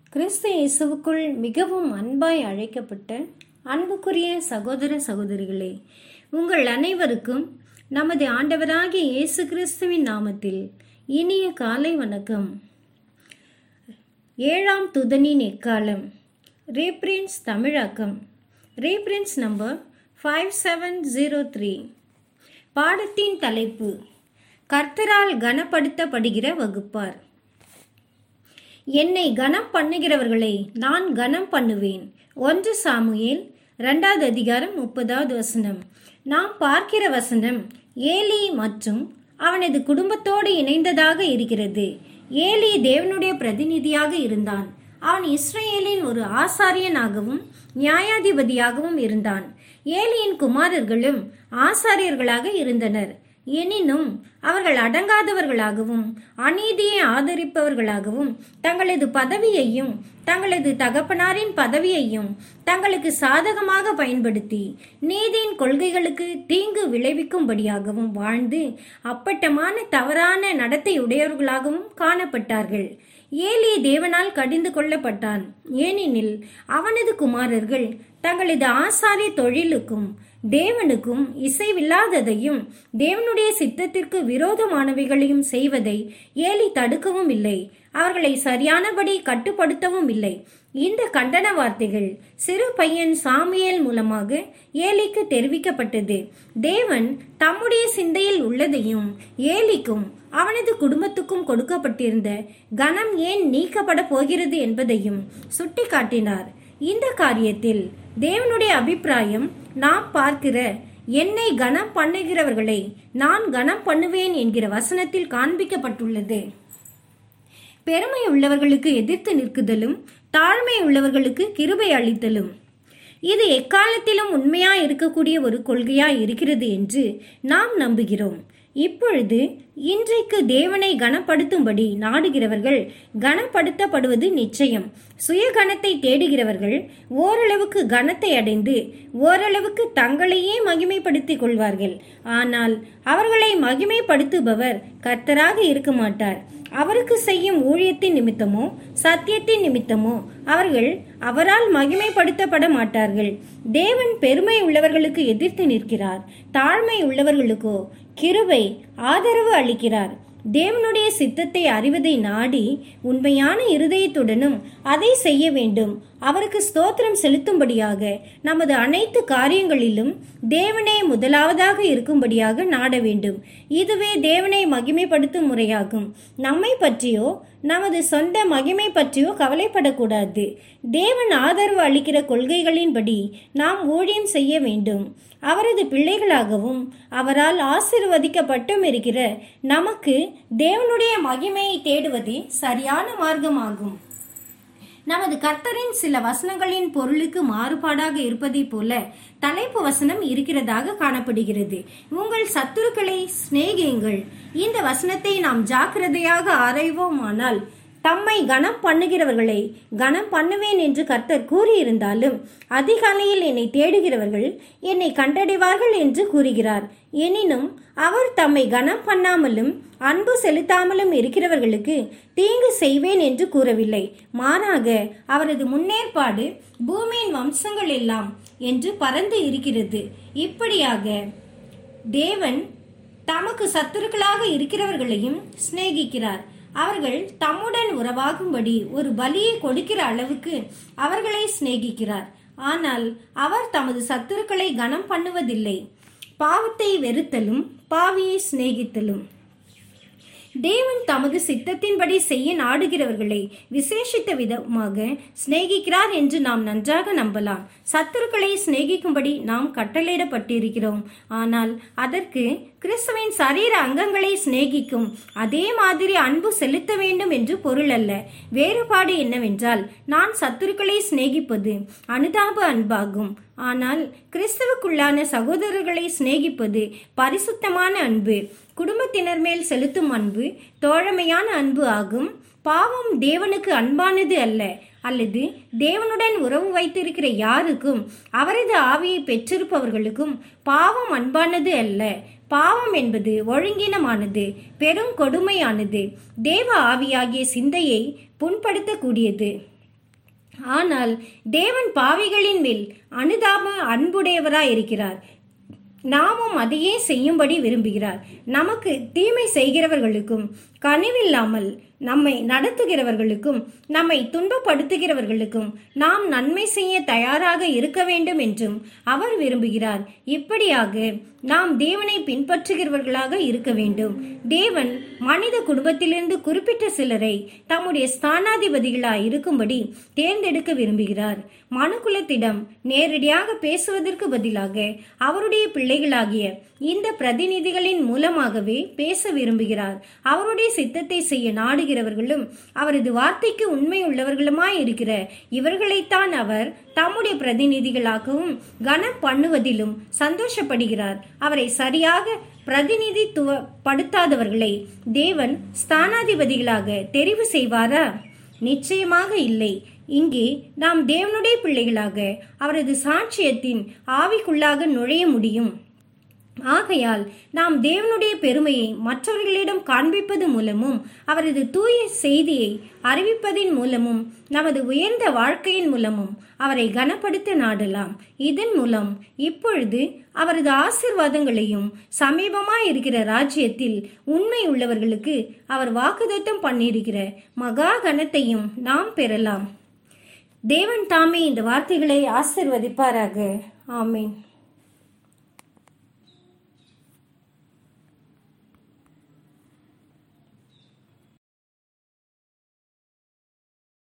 கிறிஸ்து இயேசுவுக்குள் மிகவும் அன்பாய் அழைக்கப்பட்ட அன்புக்குரிய சகோதர சகோதரிகளே உங்கள் அனைவருக்கும் நமது ஆண்டவராகிய இயேசு கிறிஸ்துவின் நாமத்தில் இனிய காலை வணக்கம் ஏழாம் துதனின் எக்காலம் ரீப்ரின்ஸ் தமிழாக்கம் reprints number five seven zero three பாடத்தின் தலைப்பு கர்த்தரால் கனப்படுத்தப்படுகிற வகுப்பார் என்னை கனம் பண்ணுகிறவர்களை நான் கனம் பண்ணுவேன் ஒன்று சாமுவேல் இரண்டாவது அதிகாரம் முப்பதாவது வசனம் நாம் பார்க்கிற வசனம் ஏலி மற்றும் அவனது குடும்பத்தோடு இணைந்ததாக இருக்கிறது ஏலி தேவனுடைய பிரதிநிதியாக இருந்தான் அவன் இஸ்ரேலின் ஒரு ஆசாரியனாகவும் நியாயாதிபதியாகவும் இருந்தான் ஏலியின் குமாரர்களும் ஆசாரியர்களாக இருந்தனர் எனினும் அவர்கள் அடங்காதவர்களாகவும் அநீதியை ஆதரிப்பவர்களாகவும் தங்களது பதவியையும் தங்களது தகப்பனாரின் பதவியையும் தங்களுக்கு சாதகமாக பயன்படுத்தி நீதியின் கொள்கைகளுக்கு தீங்கு விளைவிக்கும்படியாகவும் வாழ்ந்து அப்பட்டமான தவறான நடத்தையுடையவர்களாகவும் காணப்பட்டார்கள் ஏலி தேவனால் கடிந்து கொள்ளப்பட்டான் ஏனெனில் அவனது குமாரர்கள் தங்களது ஆசாரிய தொழிலுக்கும் தேவனுக்கும் இசைவில்லாததையும் தேவனுடைய சித்தத்திற்கு விரோதமானவைகளையும் செய்வதை ஏலி தடுக்கவும் இல்லை அவர்களை சரியானபடி கட்டுப்படுத்தவும் இல்லை இந்த கண்டன வார்த்தைகள் சிறு பையன் சாமியல் மூலமாக ஏலிக்கு தெரிவிக்கப்பட்டது தேவன் தம்முடைய சிந்தையில் உள்ளதையும் ஏலிக்கும் அவனது குடும்பத்துக்கும் கொடுக்கப்பட்டிருந்த கனம் ஏன் நீக்கப்பட போகிறது என்பதையும் சுட்டிக்காட்டினார் இந்த காரியத்தில் தேவனுடைய அபிப்பிராயம் நாம் பார்க்கிற என்னை கனம் பண்ணுகிறவர்களை நான் கனம் பண்ணுவேன் என்கிற வசனத்தில் காண்பிக்கப்பட்டுள்ளது பெருமை உள்ளவர்களுக்கு எதிர்த்து நிற்குதலும் தாழ்மை உள்ளவர்களுக்கு கிருபை அளித்தலும் இது எக்காலத்திலும் உண்மையா இருக்கக்கூடிய ஒரு கொள்கையா இருக்கிறது என்று நாம் நம்புகிறோம் இப்பொழுது இன்றைக்கு தேவனை கனப்படுத்தும்படி நாடுகிறவர்கள் கனப்படுத்தப்படுவது நிச்சயம் சுய கனத்தை தேடுகிறவர்கள் ஓரளவுக்கு கனத்தை அடைந்து ஓரளவுக்கு தங்களையே மகிமைப்படுத்திக் கொள்வார்கள் ஆனால் அவர்களை மகிமைப்படுத்துபவர் கர்த்தராக இருக்க மாட்டார் அவருக்கு செய்யும் ஊழியத்தின் நிமித்தமோ சத்தியத்தின் நிமித்தமோ அவர்கள் அவரால் மகிமைப்படுத்தப்பட மாட்டார்கள் தேவன் பெருமை உள்ளவர்களுக்கு எதிர்த்து நிற்கிறார் தாழ்மை உள்ளவர்களுக்கோ கிருபை ஆதரவு அளிக்கிறார் தேவனுடைய சித்தத்தை அறிவதை நாடி உண்மையான இருதயத்துடனும் அதை செய்ய வேண்டும் அவருக்கு ஸ்தோத்திரம் செலுத்தும்படியாக நமது அனைத்து காரியங்களிலும் தேவனே முதலாவதாக இருக்கும்படியாக நாட வேண்டும் இதுவே தேவனை மகிமைப்படுத்தும் முறையாகும் நம்மை பற்றியோ நமது சொந்த மகிமை பற்றியோ கவலைப்படக்கூடாது தேவன் ஆதரவு அளிக்கிற கொள்கைகளின்படி நாம் ஊழியம் செய்ய வேண்டும் அவரது பிள்ளைகளாகவும் அவரால் ஆசிர்வதிக்கப்பட்டும் இருக்கிற நமக்கு தேவனுடைய மகிமையை தேடுவதே சரியான மார்க்கமாகும் நமது கர்த்தரின் சில வசனங்களின் பொருளுக்கு மாறுபாடாக இருப்பதைப் போல தலைப்பு வசனம் இருக்கிறதாக காணப்படுகிறது உங்கள் சத்துருக்களை சிநேகியுங்கள் இந்த வசனத்தை நாம் ஜாக்கிரதையாக ஆராய்வோமானால் தம்மை கனம் பண்ணுகிறவர்களை கனம் பண்ணுவேன் என்று கர்த்தர் கூறியிருந்தாலும் அதிகாலையில் என்னை தேடுகிறவர்கள் என்னை கண்டடைவார்கள் என்று கூறுகிறார் எனினும் அவர் தம்மை கனம் பண்ணாமலும் அன்பு செலுத்தாமலும் இருக்கிறவர்களுக்கு தீங்கு செய்வேன் என்று கூறவில்லை மாறாக அவரது முன்னேற்பாடு பூமியின் வம்சங்கள் எல்லாம் என்று பறந்து இருக்கிறது இப்படியாக தேவன் தமக்கு சத்துருக்களாக இருக்கிறவர்களையும் சிநேகிக்கிறார் அவர்கள் தம்முடன் உறவாகும்படி ஒரு பலியை கொடுக்கிற அளவுக்கு அவர்களை சிநேகிக்கிறார் ஆனால் அவர் தமது சத்துருக்களை கனம் பண்ணுவதில்லை பாவத்தை வெறுத்தலும் பாவியை சிநேகித்தலும் தேவன் தமது சித்தத்தின்படி செய்ய நாடுகிறவர்களை விசேஷித்த விதமாக சிநேகிக்கிறார் என்று நாம் நன்றாக நம்பலாம் சத்துருக்களை சிநேகிக்கும்படி நாம் கட்டளையிடப்பட்டிருக்கிறோம் ஆனால் அதற்கு கிறிஸ்துவின் சரீர அங்கங்களை சிநேகிக்கும் அதே மாதிரி அன்பு செலுத்த வேண்டும் என்று பொருள் அல்ல வேறுபாடு என்னவென்றால் நான் சத்துருக்களை சிநேகிப்பது அனுதாப அன்பாகும் ஆனால் கிறிஸ்துவுக்குள்ளான சகோதரர்களை சிநேகிப்பது பரிசுத்தமான அன்பு குடும்பத்தினர் மேல் செலுத்தும் அன்பு தோழமையான அன்பு ஆகும் பாவம் தேவனுக்கு அன்பானது அல்ல அல்லது தேவனுடன் உறவு வைத்திருக்கிற யாருக்கும் அவரது ஆவியை பெற்றிருப்பவர்களுக்கும் பாவம் அன்பானது அல்ல பாவம் என்பது ஒழுங்கினமானது பெரும் கொடுமையானது தேவ ஆவியாகிய சிந்தையை புண்படுத்தக்கூடியது ஆனால் தேவன் பாவிகளின் மேல் அனுதாப அன்புடையவராய் இருக்கிறார் நாமும் அதையே செய்யும்படி விரும்புகிறார் நமக்கு தீமை செய்கிறவர்களுக்கும் கனிவில்லாமல் நம்மை நடத்துகிறவர்களுக்கும் நம்மை துன்பப்படுத்துகிறவர்களுக்கும் நாம் நன்மை செய்ய தயாராக இருக்க வேண்டும் என்றும் அவர் விரும்புகிறார் இப்படியாக நாம் தேவனை பின்பற்றுகிறவர்களாக இருக்க வேண்டும் தேவன் மனித குடும்பத்திலிருந்து குறிப்பிட்ட சிலரை தம்முடைய ஸ்தானாதிபதிகளாய் இருக்கும்படி தேர்ந்தெடுக்க விரும்புகிறார் மனுக்குலத்திடம் நேரடியாக பேசுவதற்கு பதிலாக அவருடைய பிள்ளைகளாகிய இந்த பிரதிநிதிகளின் மூலமாகவே பேச விரும்புகிறார் அவருடைய சித்தத்தை செய்ய நாடுகிறவர்களும் அவரது வார்த்தைக்கு உண்மை உள்ளவர்களுமாய் இருக்கிற இவர்களைத்தான் அவர் தம்முடைய பிரதிநிதிகளாகவும் கனம் பண்ணுவதிலும் சந்தோஷப்படுகிறார் அவரை சரியாக பிரதிநிதித்துவப்படுத்தாதவர்களை தேவன் ஸ்தானாதிபதிகளாக தெரிவு செய்வாரா நிச்சயமாக இல்லை இங்கே நாம் தேவனுடைய பிள்ளைகளாக அவரது சாட்சியத்தின் ஆவிக்குள்ளாக நுழைய முடியும் ஆகையால் நாம் தேவனுடைய பெருமையை மற்றவர்களிடம் காண்பிப்பது மூலமும் அவரது தூய செய்தியை அறிவிப்பதின் மூலமும் நமது உயர்ந்த வாழ்க்கையின் மூலமும் அவரை கனப்படுத்த நாடலாம் இதன் மூலம் இப்பொழுது அவரது ஆசிர்வாதங்களையும் சமீபமாய் இருக்கிற ராஜ்யத்தில் உண்மை உள்ளவர்களுக்கு அவர் வாக்குதத்தம் பண்ணியிருக்கிற மகா கனத்தையும் நாம் பெறலாம் தேவன் தாமே இந்த வார்த்தைகளை ஆசிர்வதிப்பாராக ஆமேன்